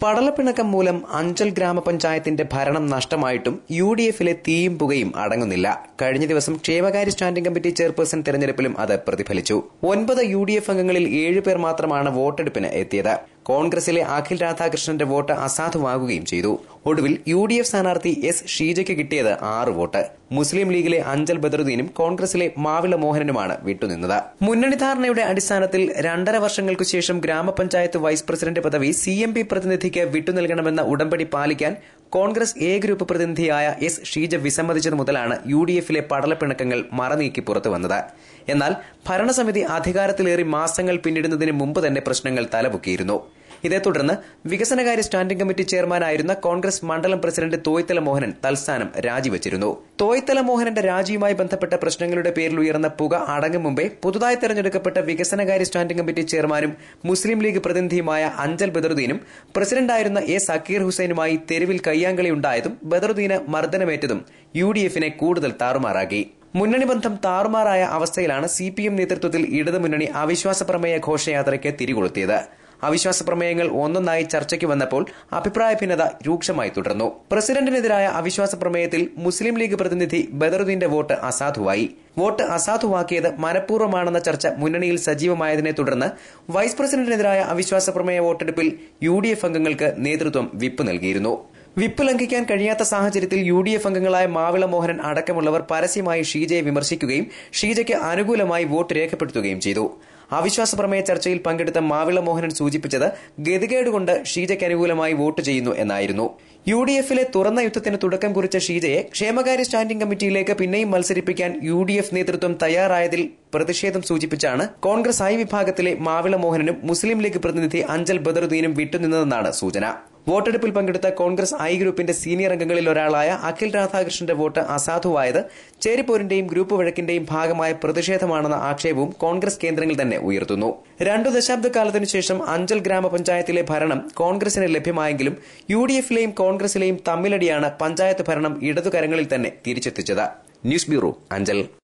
പടലപ്പിണക്കം മൂലം അഞ്ചൽ ഗ്രാമപഞ്ചായത്തിന്റെ ഭരണം നഷ്ടമായിട്ടും യു ഡി എഫിലെ തീയും പുകയും അടങ്ങുന്നില്ല കഴിഞ്ഞ ദിവസം ക്ഷേമകാര്യ സ്റ്റാൻഡിംഗ് കമ്മിറ്റി ചെയർപേഴ്സൺ തെരഞ്ഞെടുപ്പിലും അത് പ്രതിഫലിച്ചു ഒൻപത് യു ഡി എഫ് അംഗങ്ങളിൽ ഏഴുപേർ മാത്രമാണ് വോട്ടെടുപ്പിന് എത്തിയത് കോൺഗ്രസിലെ അഖിൽ രാധാകൃഷ്ണന്റെ വോട്ട് അസാധുവാകുകയും ചെയ്തു ഒടുവിൽ യു ഡി എഫ് സ്ഥാനാർത്ഥി എസ് ഷീജയ്ക്ക് കിട്ടിയത് ആറ് വോട്ട് മുസ്ലിം ലീഗിലെ അഞ്ചൽ ബദറുദ്ദീനും കോൺഗ്രസിലെ മാവിള മോഹനനുമാണ് വിട്ടുനിന്നത് മുന്നണി ധാരണയുടെ അടിസ്ഥാനത്തിൽ രണ്ടര വർഷങ്ങൾക്കു ശേഷം ഗ്രാമപഞ്ചായത്ത് വൈസ് പ്രസിഡന്റ് പദവി സി എം പി പ്രതിനിധിക്ക് വിട്ടുനൽകണമെന്ന ഉടമ്പടി പാലിക്കാൻ കോൺഗ്രസ് എ ഗ്രൂപ്പ് പ്രതിനിധിയായ എസ് ഷീജ വിസമ്മതിച്ചത് മുതലാണ് യു ഡി എഫിലെ പടലപ്പിണക്കങ്ങൾ മറനീക്കി പുറത്തുവന്നത് എന്നാൽ ഭരണസമിതി അധികാരത്തിലേറി മാസങ്ങൾ പിന്നിടുന്നതിന് മുമ്പ് തന്നെ പ്രശ്നങ്ങൾ തലപൊക്കിയിരുന്നു ഇതേ തുടർന്ന് വികസനകാര്യ സ്റ്റാൻഡിംഗ് കമ്മിറ്റി ചെയർമാനായിരുന്ന കോൺഗ്രസ് മണ്ഡലം പ്രസിഡന്റ് തോയ്ത്തല മോഹനൻ തൽസ്ഥാനം രാജിവച്ചിരുന്നു തോയ്ത്തല മോഹനന്റെ രാജിയുമായി ബന്ധപ്പെട്ട പ്രശ്നങ്ങളുടെ പേരിൽ ഉയർന്ന പുക അടങ്ങും മുമ്പേ പുതുതായി തെരഞ്ഞെടുക്കപ്പെട്ട വികസനകാര്യ സ്റ്റാൻഡിംഗ് കമ്മിറ്റി ചെയർമാനും മുസ്ലിം ലീഗ് പ്രതിനിധിയുമായ അഞ്ചൽ ബദറുദ്ദീനും പ്രസിഡന്റായിരുന്ന എ സക്കീർ ഹുസൈനുമായി തെരുവിൽ കയ്യാങ്കളിയുണ്ടായതും ബദറുദ്ദീന് മർദ്ദനമേറ്റതും യു ഡി എഫിനെ കൂടുതൽ താറുമാറാക്കി മുന്നണി ബന്ധം താറുമാറായ അവസ്ഥയിലാണ് സി പി എം നേതൃത്വത്തിൽ ഇടതുമുന്നണി അവിശ്വാസ പ്രമേയ ഘോഷയാത്രയ്ക്ക് തിരികൊളുത്തിയത് അവിശ്വാസ പ്രമേയങ്ങൾ ഒന്നൊന്നായി ചർച്ചയ്ക്ക് വന്നപ്പോൾ അഭിപ്രായ ഭിന്നത രൂക്ഷമായി തുടർന്നു പ്രസിഡന്റിനെതിരായ അവിശ്വാസ പ്രമേയത്തിൽ മുസ്ലിം ലീഗ് പ്രതിനിധി ബദറുദ്ദീന്റെ വോട്ട് അസാധുവായി വോട്ട് അസാധുവാക്കിയത് മനഃപൂർവ്വമാണെന്ന ചർച്ച മുന്നണിയിൽ സജീവമായതിനെ തുടർന്ന് വൈസ് പ്രസിഡന്റിനെതിരായ അവിശ്വാസ പ്രമേയ വോട്ടെടുപ്പിൽ യു ഡി എഫ് അംഗങ്ങൾക്ക് നേതൃത്വം വിപ്പ് നൽകിയിരുന്നു വിപ്പ് ലംഘിക്കാൻ കഴിയാത്ത സാഹചര്യത്തിൽ യു ഡി എഫ് അംഗങ്ങളായ മാവിള മോഹനൻ അടക്കമുള്ളവർ പരസ്യമായി ഷീജയെ വിമർശിക്കുകയും ഷീജയ്ക്ക് അനുകൂലമായി വോട്ട് രേഖപ്പെടുത്തുകയും ചെയ്തു അവിശ്വാസ പ്രമേയ ചർച്ചയിൽ പങ്കെടുത്ത മാവിള മോഹനൻ സൂചിപ്പിച്ചത് ഗതികേടുകൊണ്ട് ഷീജയ്ക്ക് അനുകൂലമായി വോട്ട് ചെയ്യുന്നു എന്നായിരുന്നു യു ഡി എഫിലെ തുറന്ന യുദ്ധത്തിന് തുടക്കം കുറിച്ച ഷീജയെ ക്ഷേമകാര്യ സ്റ്റാൻഡിംഗ് കമ്മിറ്റിയിലേക്ക് പിന്നെയും മത്സരിപ്പിക്കാൻ യു ഡി എഫ് നേതൃത്വം തയ്യാറായതിൽ പ്രതിഷേധം സൂചിപ്പിച്ചാണ് കോൺഗ്രസ് ഐ വിഭാഗത്തിലെ മാവിള മോഹനനും മുസ്ലിം ലീഗ് പ്രതിനിധി അഞ്ചൽ ബദറുദ്ദീനും വിട്ടുനിന്നതെന്നാണ് സൂചന വോട്ടെടുപ്പിൽ പങ്കെടുത്ത കോൺഗ്രസ് ഐ ഗ്രൂപ്പിന്റെ സീനിയർ അംഗങ്ങളിൽ ഒരാളായ അഖിൽ രാധാകൃഷ്ണന്റെ വോട്ട് അസാധുവായത് ചേരിപ്പോരിന്റെയും ഗ്രൂപ്പ് വഴക്കിന്റെയും ഭാഗമായ പ്രതിഷേധമാണെന്ന ആക്ഷേപവും കോൺഗ്രസ് കേന്ദ്രങ്ങൾ തന്നെ ഉയർത്തുന്നു രണ്ടു ദശാബ്ദക്കാലത്തിനു ശേഷം അഞ്ചൽ ഗ്രാമപഞ്ചായത്തിലെ ഭരണം കോൺഗ്രസിന് ലഭ്യമായെങ്കിലും യു ഡി എഫിലെയും കോൺഗ്രസിലെയും തമ്മിലടിയാണ് പഞ്ചായത്ത് ഭരണം ഇടതുകരങ്ങളിൽ തന്നെ തിരിച്ചെത്തിച്ചത് ന്യൂസ് ബ്യൂറോ അഞ്ചൽ